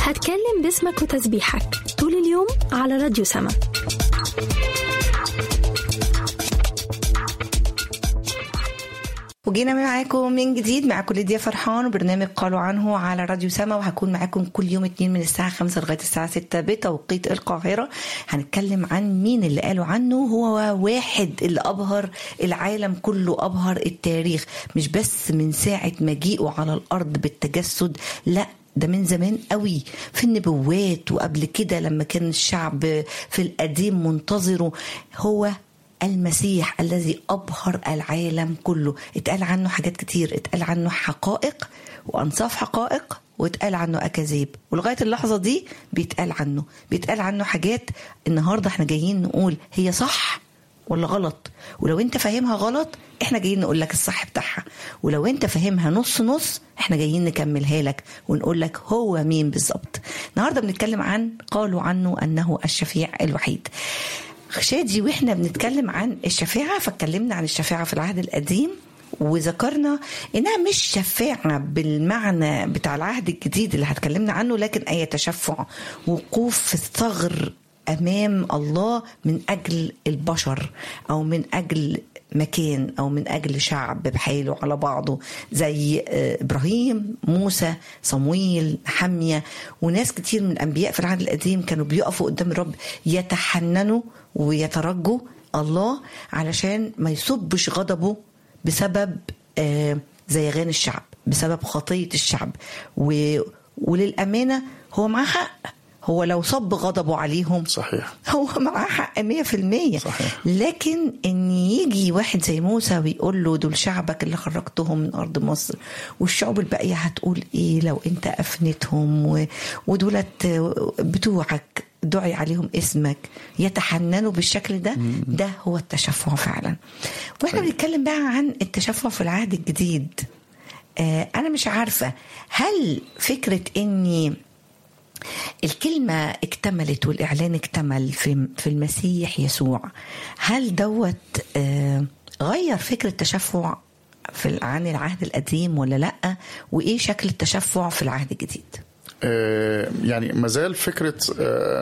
هتكلم باسمك وتسبيحك طول اليوم على راديو سما وجينا معاكم من جديد معاكم ليديا فرحان وبرنامج قالوا عنه على راديو سما وهكون معاكم كل يوم اتنين من الساعة خمسة لغاية الساعة ستة بتوقيت القاهرة هنتكلم عن مين اللي قالوا عنه هو واحد اللي أبهر العالم كله أبهر التاريخ مش بس من ساعة مجيئه على الأرض بالتجسد لا ده من زمان قوي في النبوات وقبل كده لما كان الشعب في القديم منتظره هو المسيح الذي أبهر العالم كله اتقال عنه حاجات كتير اتقال عنه حقائق وأنصاف حقائق واتقال عنه أكاذيب ولغاية اللحظة دي بيتقال عنه بيتقال عنه حاجات النهاردة احنا جايين نقول هي صح ولا غلط ولو انت فاهمها غلط احنا جايين نقول لك الصح بتاعها ولو انت فاهمها نص نص احنا جايين نكملها لك ونقول لك هو مين بالظبط النهارده بنتكلم عن قالوا عنه انه الشفيع الوحيد شادي واحنا بنتكلم عن الشفاعة فاتكلمنا عن الشفاعة في العهد القديم وذكرنا انها مش شفاعة بالمعنى بتاع العهد الجديد اللي هتكلمنا عنه لكن اي تشفع وقوف في الثغر امام الله من اجل البشر او من اجل مكان او من اجل شعب بحاله على بعضه زي ابراهيم موسى صمويل حمية وناس كتير من الانبياء في العهد القديم كانوا بيقفوا قدام الرب يتحننوا ويترجوا الله علشان ما يصبش غضبه بسبب زيغان الشعب بسبب خطيه الشعب و... وللامانه هو معاه حق هو لو صب غضبه عليهم صحيح هو معاه حق 100% صحيح. لكن ان يجي واحد زي موسى ويقول له دول شعبك اللي خرجتهم من ارض مصر والشعوب الباقيه هتقول ايه لو انت افنتهم و... ودولت بتوعك دعي عليهم اسمك يتحننوا بالشكل ده ده هو التشفع فعلا واحنا بنتكلم بقى عن التشفع في العهد الجديد آه انا مش عارفه هل فكره اني الكلمة اكتملت والإعلان اكتمل في في المسيح يسوع هل دوت آه غير فكرة التشفع في عن العهد القديم ولا لأ وإيه شكل التشفع في العهد الجديد؟ آه يعني مازال فكرة آه